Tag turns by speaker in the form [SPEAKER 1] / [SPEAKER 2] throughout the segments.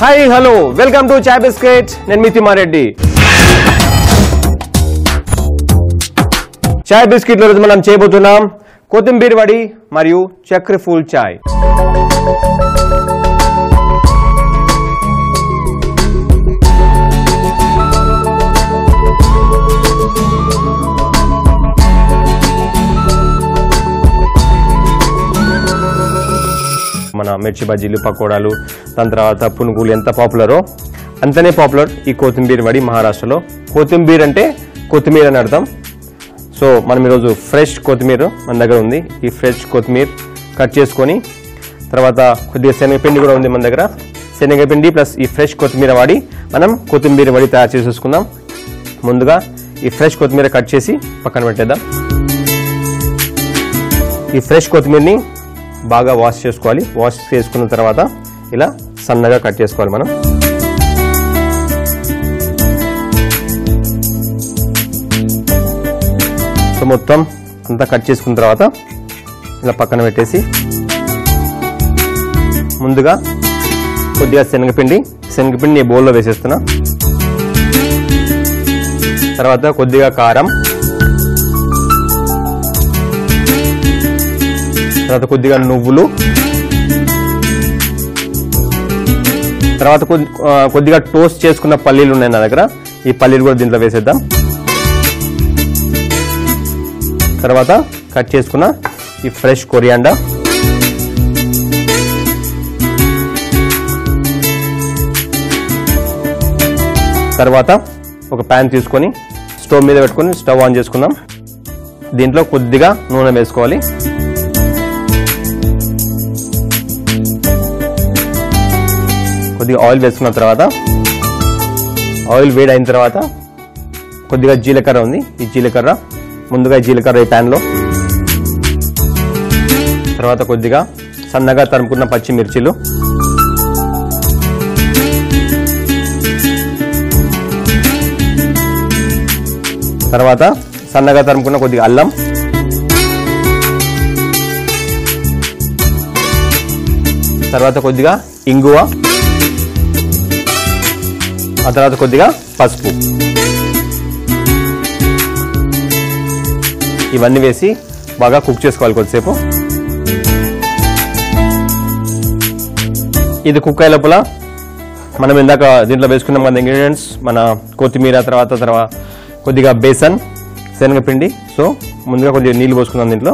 [SPEAKER 1] hi hello welcome to chai biscuit నేను మీ తిమ్మారెడ్డి చాయ్ బిస్కెట్లో రోజు మనం చేయబోతున్నాం కొత్తిమీర వడి మరియు చక్కెర ఫూల్ చాయ్ మన మిర్చి బజ్జీలు పకోడాలు దాని తర్వాత పునుగులు ఎంత పాపులరో అంతనే పాపులర్ ఈ కొత్తిమీర వడి మహారాష్ట్రలో కొత్తిమీర అంటే కొత్తిమీర అని అర్థం సో మనం ఈరోజు ఫ్రెష్ కొత్తిమీర మన దగ్గర ఉంది ఈ ఫ్రెష్ కొత్తిమీర కట్ చేసుకొని తర్వాత కొద్దిగా శనగపిండి కూడా ఉంది మన దగ్గర శనగపిండి ప్లస్ ఈ ఫ్రెష్ కొత్తిమీర వాడి మనం కొత్తిమీర వడి తయారు చేసేసుకుందాం ముందుగా ఈ ఫ్రెష్ కొత్తిమీర కట్ చేసి పక్కన పెట్టేద్దాం ఈ ఫ్రెష్ కొత్తిమీరని బాగా వాష్ చేసుకోవాలి వాష్ చేసుకున్న తర్వాత ఇలా సన్నగా కట్ చేసుకోవాలి మనం సో మొత్తం అంతా కట్ చేసుకున్న తర్వాత ఇలా పక్కన పెట్టేసి ముందుగా కొద్దిగా శనగపిండి శనగపిండి బౌల్లో వేసేస్తున్నా తర్వాత కొద్దిగా కారం తర్వాత కొద్దిగా నువ్వులు తర్వాత కొద్ది ఆ, కొద్దిగా టోస్ట్ చేసుకున్న పల్లీలు ఉన్నాయి నా దగ్గర ఈ పల్లీలు కూడా దీంట్లో వేసేద్దాం తర్వాత కట్ చేసుకున్న ఈ ఫ్రెష్ కొరియాండా తర్వాత ఒక ప్యాన్ తీసుకొని స్టవ్ మీద పెట్టుకొని స్టవ్ ఆన్ చేసుకుందాం దీంట్లో కొద్దిగా నూనె వేసుకోవాలి కొద్దిగా ఆయిల్ వేసుకున్న తర్వాత ఆయిల్ వేడి అయిన తర్వాత కొద్దిగా జీలకర్ర ఉంది ఈ జీలకర్ర ముందుగా ఈ జీలకర్ర ఈ ప్యాన్లో తర్వాత కొద్దిగా సన్నగా తరుముకున్న పచ్చిమిర్చిలు తర్వాత సన్నగా తరుముకున్న కొద్దిగా అల్లం తర్వాత కొద్దిగా ఇంగువ ఆ తర్వాత కొద్దిగా పసుపు ఇవన్నీ వేసి బాగా కుక్ చేసుకోవాలి కొద్దిసేపు ఇది కుక్ అయ్యే లోపల మనం ఇందాక దీంట్లో వేసుకున్నాం కదా ఇంగ్రీడియంట్స్ మన కొత్తిమీర తర్వాత తర్వాత కొద్దిగా బేసన్ శనగపిండి సో ముందుగా కొద్దిగా నీళ్ళు పోసుకుందాం దీంట్లో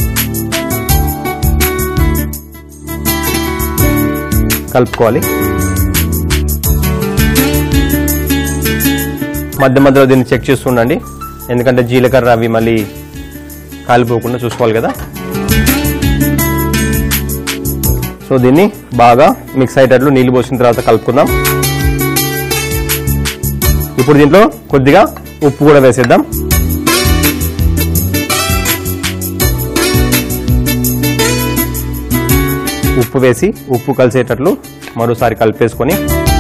[SPEAKER 1] కలుపుకోవాలి మధ్య మధ్యలో దీన్ని చెక్ చేస్తూ ఉండండి ఎందుకంటే జీలకర్ర అవి మళ్ళీ కాలిపోకుండా చూసుకోవాలి కదా సో దీన్ని బాగా మిక్స్ అయ్యేటట్లు నీళ్ళు పోసిన తర్వాత కలుపుకుందాం ఇప్పుడు దీంట్లో కొద్దిగా ఉప్పు కూడా వేసేద్దాం ఉప్పు వేసి ఉప్పు కలిసేటట్లు మరోసారి కలిపేసుకొని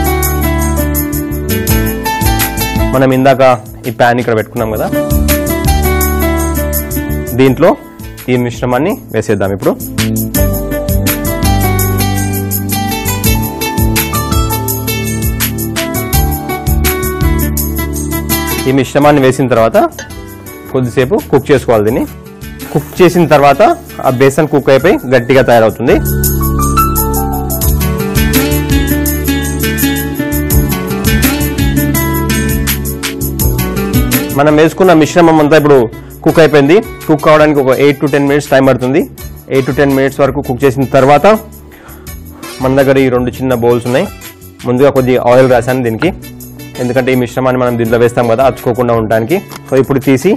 [SPEAKER 1] మనం ఇందాక ఈ ప్యాన్ ఇక్కడ పెట్టుకున్నాం కదా దీంట్లో ఈ మిశ్రమాన్ని వేసేద్దాం ఇప్పుడు ఈ మిశ్రమాన్ని వేసిన తర్వాత కొద్దిసేపు కుక్ చేసుకోవాలి దీన్ని కుక్ చేసిన తర్వాత ఆ బేసన్ కుక్ అయిపోయి గట్టిగా తయారవుతుంది మనం వేసుకున్న మిశ్రమం అంతా ఇప్పుడు కుక్ అయిపోయింది కుక్ అవడానికి ఒక eight to ten minutes time పడుతుంది ఎయిట్ టు టెన్ మినిట్స్ వరకు కుక్ చేసిన తర్వాత మన దగ్గర ఈ రెండు చిన్న బౌల్స్ ఉన్నాయి ముందుగా కొద్దిగా ఆయిల్ రాశాను దీనికి ఎందుకంటే ఈ మిశ్రమాన్ని మనం దీంట్లో వేస్తాం కదా అచ్చుకోకుండా ఉండడానికి సో ఇప్పుడు తీసి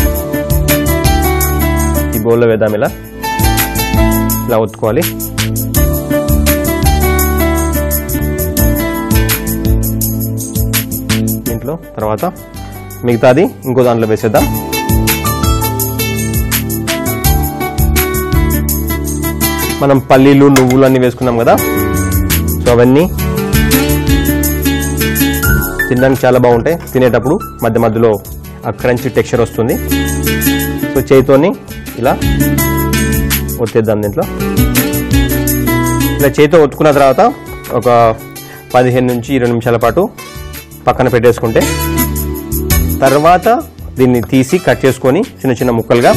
[SPEAKER 1] ఈ బౌల్లో వేద్దాం ఇలా ఇలా ఒత్తుకోవాలి దీంట్లో తర్వాత మిగతాది ఇంకో దాంట్లో వేసేద్దాం మనం పల్లీలు నువ్వులు అన్ని వేసుకున్నాం కదా సో అవన్నీ తినడానికి చాలా బాగుంటాయి తినేటప్పుడు మధ్య మధ్యలో ఆ క్రంచ్ టెక్స్చర్ వస్తుంది సో చేయితోని ఇలా ఒత్తేద్దాం దీంట్లో ఇలా చేతితో ఒత్తుకున్న తర్వాత ఒక పదిహేను నుంచి ఇరవై నిమిషాల పాటు పక్కన పెట్టేసుకుంటే తర్వాత దీన్ని తీసి కట్ చేసుకొని చిన్న చిన్న ముక్కలుగా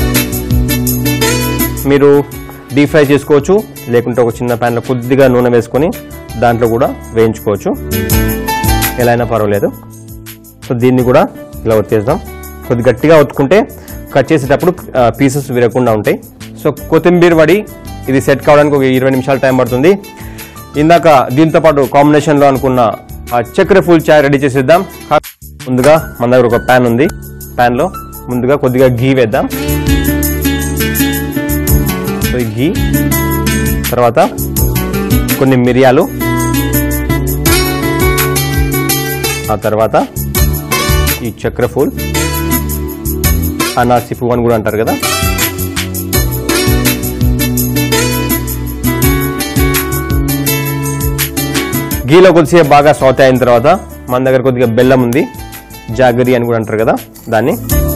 [SPEAKER 1] మీరు డీప్ ఫ్రై చేసుకోవచ్చు లేకుంటే ఒక చిన్న ప్యాన్లో కొద్దిగా నూనె వేసుకొని దాంట్లో కూడా వేయించుకోవచ్చు ఎలా అయినా పర్వాలేదు సో దీన్ని కూడా ఇలా ఒత్తేద్దాం కొద్ది గట్టిగా ఒత్తుకుంటే కట్ చేసేటప్పుడు పీసెస్ విరగకుండా ఉంటాయి సో కొత్తిమీర వడి ఇది సెట్ కావడానికి ఒక ఇరవై నిమిషాలు టైం పడుతుంది ఇందాక దీంతో పాటు కాంబినేషన్లో అనుకున్న ఆ చక్కెర ఫుల్ చాయ్ రెడీ చేసేద్దాం ముందుగా మన దగ్గర ఒక ప్యాన్ ఉంది ప్యాన్లో ముందుగా కొద్దిగా గీ వేద్దాం సో ఈ గీ తర్వాత కొన్ని మిరియాలు ఆ తర్వాత ఈ చక్ర ఫూల్ అనాసి పువ్వు అని కూడా అంటారు కదా గీలో కొద్దిసేపు బాగా సౌత్ అయిన తర్వాత మన దగ్గర కొద్దిగా బెల్లం ఉంది జాగరి అని కూడా అంటారు కదా దాన్ని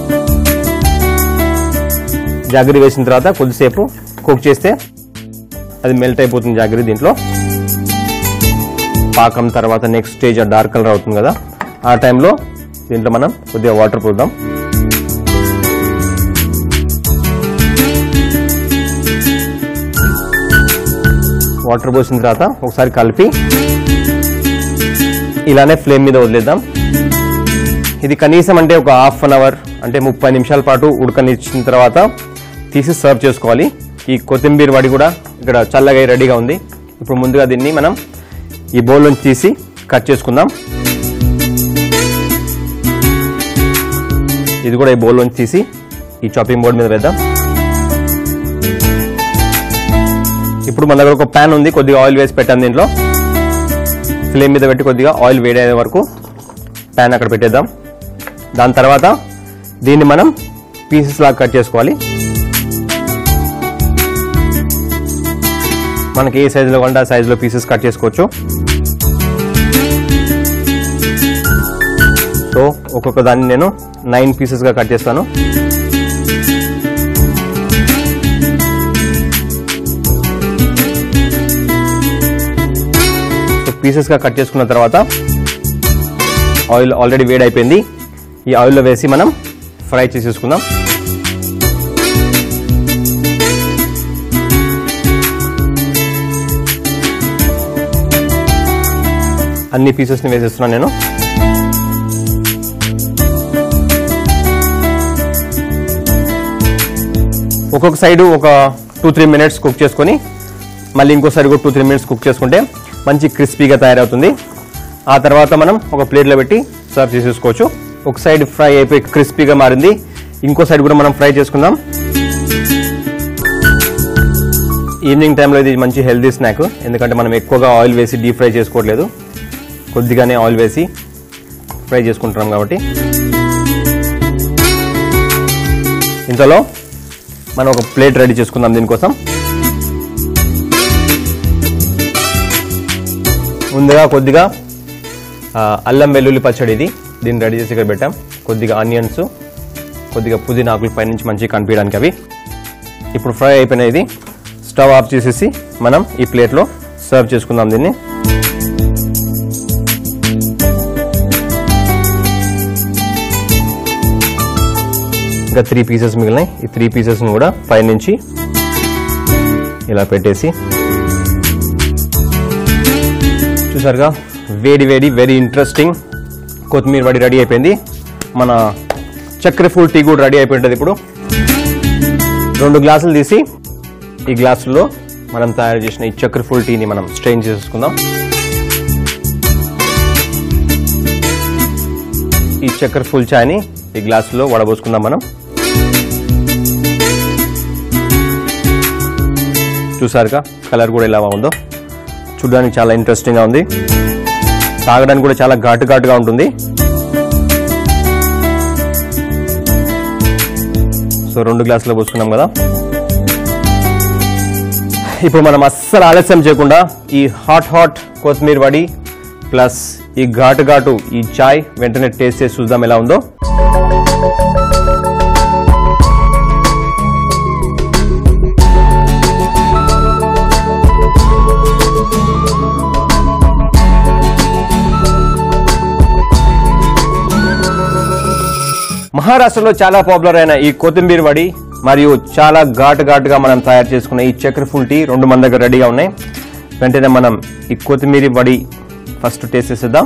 [SPEAKER 1] జాగరి వేసిన తర్వాత కొద్దిసేపు కుక్ చేస్తే అది మెల్ట్ అయిపోతుంది జాగరి దీంట్లో పాకం తర్వాత నెక్స్ట్ స్టేజ్ డార్క్ కలర్ అవుతుంది కదా ఆ టైంలో దీంట్లో మనం కొద్దిగా వాటర్ పోద్దాం వాటర్ పోసిన తర్వాత ఒకసారి కలిపి ఇలానే ఫ్లేమ్ మీద వదిలేద్దాం ఇది కనీసం అంటే ఒక హాఫ్ అన్ అవర్ అంటే ముప్పై నిమిషాల పాటు ఉడకనిచ్చిన తర్వాత తీసి సర్వ్ చేసుకోవాలి ఈ కొత్తిమీర వడి కూడా ఇక్కడ చల్లగా రెడీగా ఉంది ఇప్పుడు ముందుగా దీన్ని మనం ఈ బౌల్ నుంచి తీసి కట్ చేసుకుందాం ఇది కూడా ఈ బౌల్ నుంచి తీసి ఈ చాపింగ్ బోర్డ్ మీద వేద్దాం ఇప్పుడు మన దగ్గర ఒక ప్యాన్ ఉంది కొద్దిగా ఆయిల్ వేసి పెట్టాను దీంట్లో ఫ్లేమ్ మీద పెట్టి కొద్దిగా ఆయిల్ వేడి అయ్యే వరకు ప్యాన్ అక్కడ పెట్టేద్దాం దాని తర్వాత దీన్ని మనం పీసెస్ లాగా కట్ చేసుకోవాలి మనకి ఏ సైజులో కావాలంటే ఆ సైజులో పీసెస్ కట్ చేసుకోవచ్చు సో ఒక్కొక్క దాన్ని నేను నైన్ పీసెస్గా కట్ చేస్తాను సో పీసెస్గా కట్ చేసుకున్న తర్వాత ఆయిల్ ఆల్రెడీ వేడి అయిపోయింది ఈ ఆయిల్లో వేసి మనం ఫ్రై చేసేసుకుందాం అన్ని పీసెస్ని వేసేస్తున్నాను నేను ఒక్కొక్క సైడు ఒక టూ త్రీ మినిట్స్ కుక్ చేసుకొని మళ్ళీ ఇంకోసారి కూడా టూ త్రీ మినిట్స్ కుక్ చేసుకుంటే మంచి క్రిస్పీగా తయారవుతుంది ఆ తర్వాత మనం ఒక ప్లేట్లో పెట్టి సర్వ్ చేసేసుకోవచ్చు ఒక సైడ్ ఫ్రై అయిపోయి క్రిస్పీగా మారింది ఇంకో సైడ్ కూడా మనం ఫ్రై చేసుకుందాం ఈవినింగ్ టైంలో ఇది మంచి హెల్తీ స్నాక్ ఎందుకంటే మనం ఎక్కువగా ఆయిల్ వేసి డీప్ ఫ్రై చేసుకోవట్లేదు కొద్దిగానే ఆయిల్ వేసి ఫ్రై చేసుకుంటున్నాం కాబట్టి ఇంతలో మనం ఒక ప్లేట్ రెడీ చేసుకుందాం దీనికోసం ముందుగా కొద్దిగా ఆ, అల్లం వెల్లుల్లి పచ్చడి ఇది దీన్ని రెడీ చేసి ఇక్కడ పెట్టాం కొద్దిగా ఆనియన్స్ కొద్దిగా పుదీనా ఆకులు పైనుంచి మంచిగా కనిపించడానికి అవి ఇప్పుడు ఫ్రై అయిపోయిన ఇది స్టవ్ ఆఫ్ చేసేసి మనం ఈ ప్లేట్లో సర్వ్ చేసుకుందాం దీన్ని ఇంకా త్రీ పీసెస్ మిగిలినాయి ఈ త్రీ పీసెస్ని కూడా పైనుంచి ఇలా పెట్టేసి చూసారుగా వేడి వేడి వెరీ ఇంట్రెస్టింగ్ కొత్తిమీర వడి రెడీ అయిపోయింది మన చక్కెర ఫుల్ టీ కూడా రెడీ అయిపోయింటుంది ఇప్పుడు రెండు గ్లాసులు తీసి ఈ గ్లాసుల్లో మనం తయారు చేసిన ఈ చక్కెర ఫుల్ టీని మనం స్ట్రెయిన్ చేసుకుందాం ఈ చక్కెర ఫుల్ చాయ్ని ఈ గ్లాసులో వడబోసుకుందాం మనం చూసారుగా కలర్ కూడా ఎలా ఉందో చూడడానికి చాలా ఇంట్రెస్టింగ్గా ఉంది తాగడానికి కూడా చాలా ఘాటు ఘాటుగా ఉంటుంది సో రెండు గ్లాసులు పోసుకున్నాం కదా ఇప్పుడు మనం అస్సలు ఆలస్యం చేయకుండా ఈ హాట్ హాట్ కొత్తిమీర వడి ప్లస్ ఈ ఘాటు ఘాటు ఈ చాయ్ వెంటనే టేస్ట్ చేసి చూద్దాం ఎలా ఉందో మహారాష్ట్రలో చాలా పాపులర్ అయిన ఈ కొత్తిమీర వడి మరియు చాలా ఘాటు ఘాటుగా మనం తయారు చేసుకున్న ఈ చక్కెర ఫుల్ టీ రెండు మన దగ్గర రెడీగా ఉన్నాయి వెంటనే మనం ఈ కొత్తిమీర వడి ఫస్ట్ టేస్ట్ చేసేద్దాం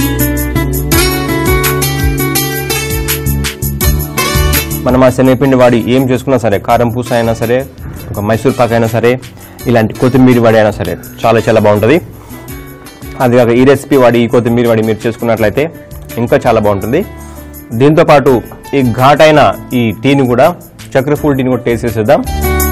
[SPEAKER 1] మనం ఆ శనగపిండి వాడి ఏం చేసుకున్నా సరే కారం పూస అయినా సరే ఒక మైసూర్ పాక్ అయినా సరే ఇలాంటి కొత్తిమీర వడి అయినా సరే చాలా చాలా బాగుంటుంది అది కాక ఈ రెసిపీ వాడి ఈ కొత్తిమీర వాడి మీరు చేసుకున్నట్లయితే ఇంకా చాలా బాగుంటుంది దీంతో పాటు ఈ ఘాటైన ఈ టీని కూడా చక్కెర ఫుల్ టీని కూడా టేస్ట్ చేసేద్దాం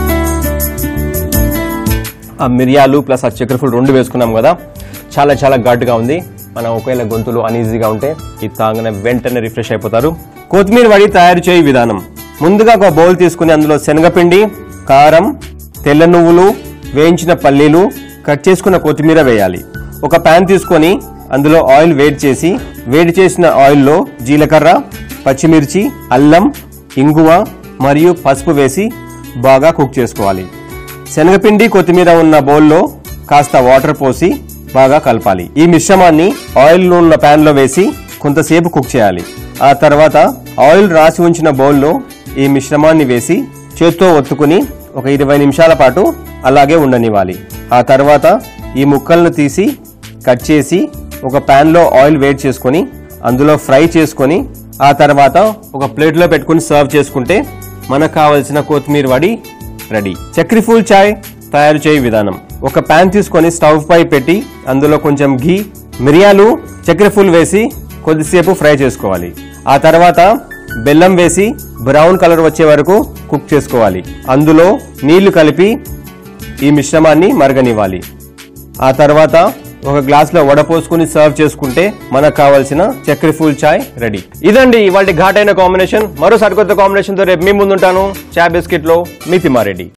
[SPEAKER 1] ఆ మిరియాలు ప్లస్ ఆ చక్కెర ఫుల్ రెండు వేసుకున్నాం కదా చాలా చాలా ఘాటుగా ఉంది మనం ఒకవేళ గొంతులు అనీజీగా ఉంటే ఇది తాగిన వెంటనే రిఫ్రెష్ అయిపోతారు కొత్తిమీర వడి తయారు చేయ విధానం ముందుగా ఒక బౌల్ తీసుకుని అందులో శనగపిండి కారం తెల్ల నువ్వులు వేయించిన పల్లీలు కట్ చేసుకున్న కొత్తిమీర వేయాలి ఒక ప్యాన్ తీసుకొని అందులో ఆయిల్ వేడి చేసి వేడి చేసిన ఆయిల్లో జీలకర్ర పచ్చిమిర్చి అల్లం ఇంగువ మరియు పసుపు వేసి బాగా కుక్ చేసుకోవాలి శనగపిండి కొత్తిమీర ఉన్న బౌల్లో కాస్త వాటర్ పోసి బాగా కలపాలి ఈ మిశ్రమాన్ని ఆయిల్ ఉన్న ప్యాన్ లో వేసి కొంతసేపు కుక్ చేయాలి ఆ తర్వాత ఆయిల్ రాసి ఉంచిన బౌల్లో ఈ మిశ్రమాన్ని వేసి చేత్తో ఒత్తుకుని ఒక ఇరవై నిమిషాల పాటు అలాగే ఉండనివ్వాలి ఆ తర్వాత ఈ ముక్కలను తీసి కట్ చేసి ఒక ప్యాన్ లో ఆయిల్ వేడి చేసుకొని అందులో ఫ్రై చేసుకొని ఆ తర్వాత ఒక ప్లేట్లో పెట్టుకుని సర్వ్ చేసుకుంటే మనకు కావలసిన కొత్తిమీర వడి రెడీ చక్రి ఫుల్ చాయ్ తయారు చేయ విధానం ఒక ప్యాన్ తీసుకొని స్టవ్ పై పెట్టి అందులో కొంచెం ఘీ మిరియాలు చక్కెర ఫుల్ వేసి కొద్దిసేపు ఫ్రై చేసుకోవాలి ఆ తర్వాత బెల్లం వేసి బ్రౌన్ కలర్ వచ్చే వరకు కుక్ చేసుకోవాలి అందులో నీళ్లు కలిపి ఈ మిశ్రమాన్ని మరగనివ్వాలి ఆ తర్వాత ఒక గ్లాస్ లో వడపోసుకుని సర్వ్ చేసుకుంటే మనకు కావాల్సిన చక్కెర ఫుల్ చాయ్ రెడీ ఇదండి ఇవాళ ఘాటైన కాంబినేషన్ మరో సరికొత్త కాంబినేషన్ తో రేపు మీ ముందుంటాను చా బిస్కెట్ లో మీ తిమారెడ్డి